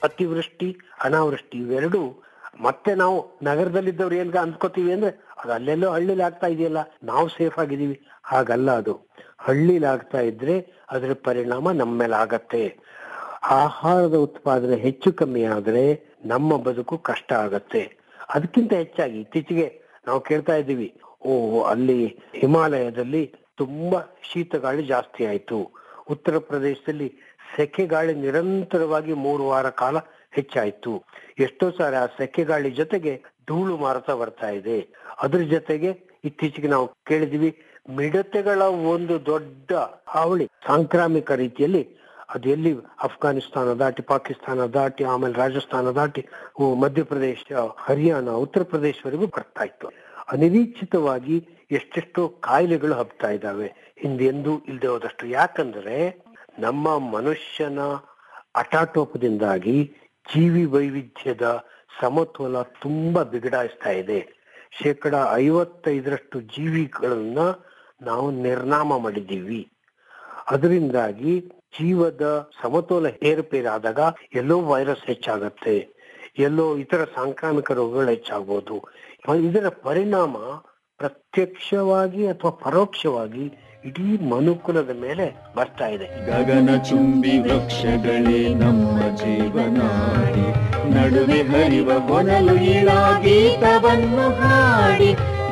ಅತಿವೃಷ್ಟಿ ಅನಾವೃಷ್ಟಿ ಇವೆರಡು ಮತ್ತೆ ನಾವು ನಗರದಲ್ಲಿದ್ದವ್ರು ಏನ್ಗ ಅಂದ್ಕೋತೀವಿ ಅಂದ್ರೆ ಅದು ಅಲ್ಲೆಲ್ಲೋ ಹಳ್ಳಿಲಿ ಆಗ್ತಾ ಇದೆಯಲ್ಲ ನಾವು ಸೇಫ್ ಆಗಿದೀವಿ ಹಾಗಲ್ಲ ಅದು ಹಳ್ಳಿಲಿ ಆಗ್ತಾ ಇದ್ರೆ ಅದರ ಪರಿಣಾಮ ನಮ್ಮ ಮೇಲೆ ಆಗತ್ತೆ ಆಹಾರದ ಉತ್ಪಾದನೆ ಹೆಚ್ಚು ಕಮ್ಮಿ ಆದ್ರೆ ನಮ್ಮ ಬದುಕು ಕಷ್ಟ ಆಗತ್ತೆ ಅದಕ್ಕಿಂತ ಹೆಚ್ಚಾಗಿ ಇತ್ತೀಚೆಗೆ ನಾವು ಕೇಳ್ತಾ ಇದ್ದೀವಿ ಓ ಅಲ್ಲಿ ಹಿಮಾಲಯದಲ್ಲಿ ತುಂಬಾ ಶೀತ ಗಾಳಿ ಜಾಸ್ತಿ ಆಯ್ತು ಉತ್ತರ ಪ್ರದೇಶದಲ್ಲಿ ಸೆಕೆ ಗಾಳಿ ನಿರಂತರವಾಗಿ ಮೂರು ವಾರ ಕಾಲ ಹೆಚ್ಚಾಯ್ತು ಎಷ್ಟೋ ಸಾರಿ ಆ ಸೆಕೆ ಗಾಳಿ ಜೊತೆಗೆ ಧೂಳು ಮಾರುತ ಬರ್ತಾ ಇದೆ ಅದ್ರ ಜೊತೆಗೆ ಇತ್ತೀಚೆಗೆ ನಾವು ಕೇಳಿದ್ವಿ ಮಿಡತೆಗಳ ಒಂದು ದೊಡ್ಡ ಹಾವಳಿ ಸಾಂಕ್ರಾಮಿಕ ರೀತಿಯಲ್ಲಿ ಅದು ಎಲ್ಲಿ ಅಫ್ಘಾನಿಸ್ತಾನ ದಾಟಿ ಪಾಕಿಸ್ತಾನ ದಾಟಿ ಆಮೇಲೆ ರಾಜಸ್ಥಾನ ದಾಟಿ ಓ, ಮಧ್ಯಪ್ರದೇಶ ಹರಿಯಾಣ ಉತ್ತರ ಪ್ರದೇಶವರೆಗೂ ಬರ್ತಾ ಇತ್ತು ಅನಿರೀಕ್ಷಿತವಾಗಿ ಎಷ್ಟೆಷ್ಟೋ ಕಾಯಿಲೆಗಳು ಹಬ್ತಾ ಇದ್ದಾವೆ ಹಿಂದೆಂದೂ ಇಲ್ಲದೆ ಹೋದಷ್ಟು ಯಾಕಂದ್ರೆ ನಮ್ಮ ಮನುಷ್ಯನ ಹಠಾಟೋಪದಿಂದಾಗಿ ಜೀವಿ ವೈವಿಧ್ಯದ ಸಮತೋಲ ತುಂಬಾ ಬಿಗಡಾಯಿಸ್ತಾ ಇದೆ ಶೇಕಡ ಐವತ್ತೈದರಷ್ಟು ಜೀವಿಗಳನ್ನ ನಾವು ನಿರ್ನಾಮ ಮಾಡಿದ್ದೀವಿ ಅದರಿಂದಾಗಿ ಜೀವದ ಸಮತೋಲ ಏರುಪೇರಾದಾಗ ಎಲ್ಲೋ ವೈರಸ್ ಹೆಚ್ಚಾಗತ್ತೆ ಎಲ್ಲೋ ಇತರ ಸಾಂಕ್ರಾಮಿಕ ರೋಗಗಳು ಹೆಚ್ಚಾಗ್ಬೋದು ಇದರ ಪರಿಣಾಮ ಪ್ರತ್ಯಕ್ಷವಾಗಿ ಅಥವಾ ಪರೋಕ್ಷವಾಗಿ ಇಡೀ ಮನುಕುಲದ ಮೇಲೆ ಬರ್ತಾ ಇದೆ ಗಗನ ಚುಂಬಿ ವೃಕ್ಷಗಳೇ ನಮ್ಮ ಜೀವನಾಡಿ ನಡುವೆ ಹರಿವ ಹೊನಲು ಇಳ ಗೀತವನ್ನು ಹಾಡಿ